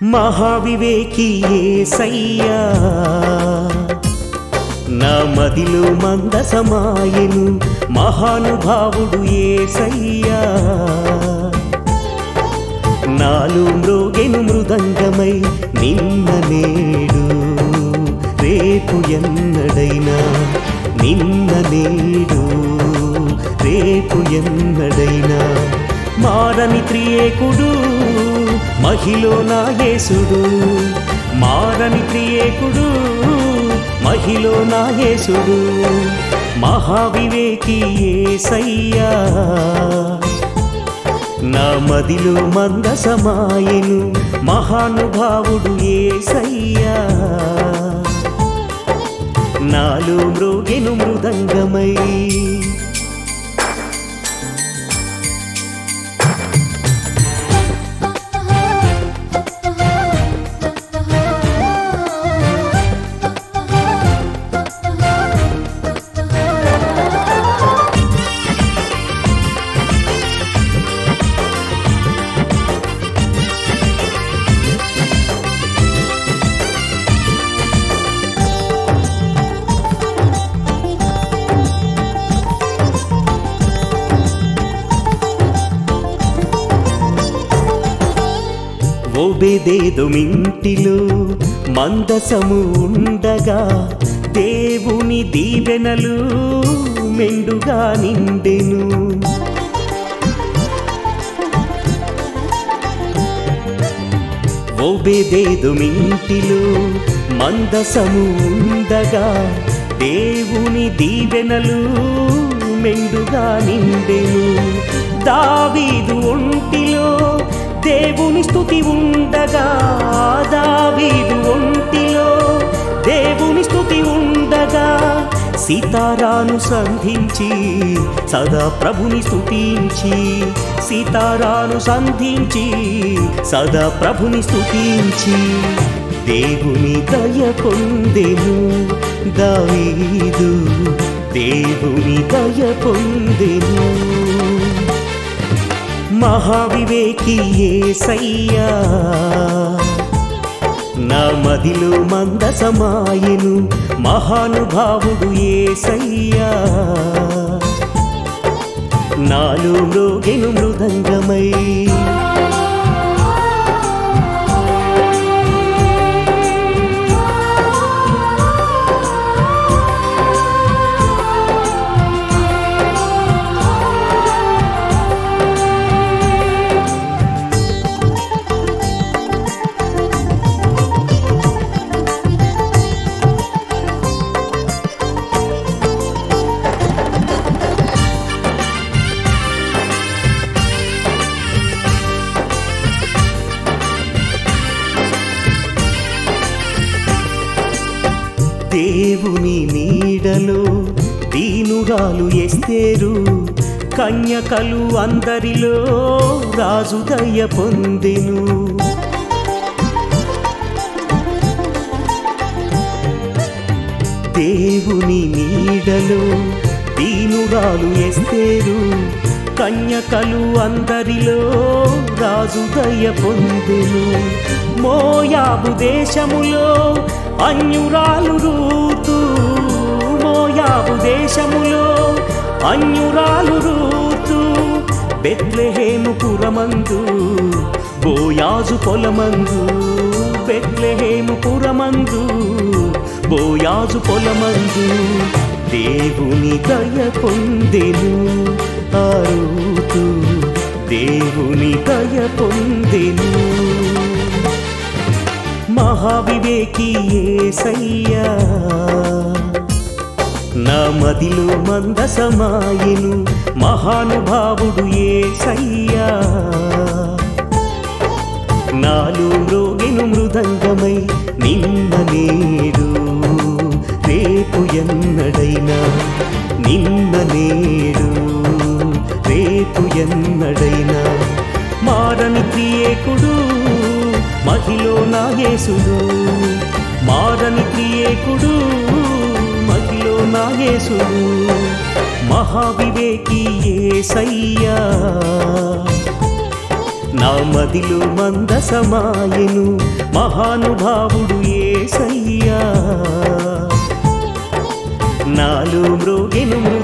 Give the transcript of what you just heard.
మహావివేకి ఏసయ్యా నా మదిలో మందసమాయను మహానుభావుడు ఏసయ్యా నాలు మ్రోగెను మృదంగమై నిన్న నేడు రేపు ఎన్నడైనా నిన్న నేడు రేపు ఎన్నడైనా మారని త్రియేకుడు మహిలో నా యేసుడు మారని త్రియేకుడు మహిలో నా యేసుడు మహావివేకి ఏసయ్యా నా మదిలో మందసమాయను మహానుభావుడు ఏసయ్యా నాలో మ్రోగెను మృదంగమై ఓబేదేదుమింటిలో మందసము ఉండగా దేవుని దీవెనలు మెండుగా నిండెను ఓబేదేదుమింటిలో మందసము ఉండగా దేవుని దీవెనలు మెండుగా నిండెను దావీదు ఒంటిలో దేవుని స్థుతి ఉండగా దావీదు ఒంటిలో దేవుని స్థుతి ఉండగా సీతారాను సంధించి సదా ప్రభుని స్తుతించి సీతారాను సంధించి సదా ప్రభుని స్తుతించి దేవుని దయ పొందెను దావీదు దేవుని దయ పొందెను మహావివేకి ఏసయ్యా నా మదిలో మందసమాయను మహానుభావుడు ఏసయ్యా నాలో మ్రోగెను మృదంగమై దేవుని నీడలో దీనురాలు ఎస్తేరు కన్యకలు అందరిలో రాజు దయ పొందెను దేవుని నీడలో దీనురాలు ఎస్తేరు కన్యకలు అందరిలో రాజు దయ పొందెను మోయాబు దేశములో అన్యురాలు రూతు మోయాబు దేశములో అన్యురాలు రూతు బెత్లెహేము పురమందు బోయాజు పొలమందు బెత్లెహేము పురమందు బోయాజు పొలమందు దేవుని దయ పొందెను ఆరుతూ దేవుని దయ పొందెను మహావివేకి ఏసయ్యా నా మదిలో మందసమాయను మహానుభావుడు ఏసయ్యా నాలో మ్రోగెను మృదంగమై నిన్న నేడు రేపు ఎన్నడైనా నిన్న నేడు రేపు ఎన్నడైనా మారని క్రియేకుడు మహిలో నా యేసుడు మారని క్రియేకుడు మహిలో నా యేసుడు మహావివేకి ఏసయ్యా నా మదిలో మందసమాయను మహానుభావుడు ఏసయ్యా నాలో మ్రోగెను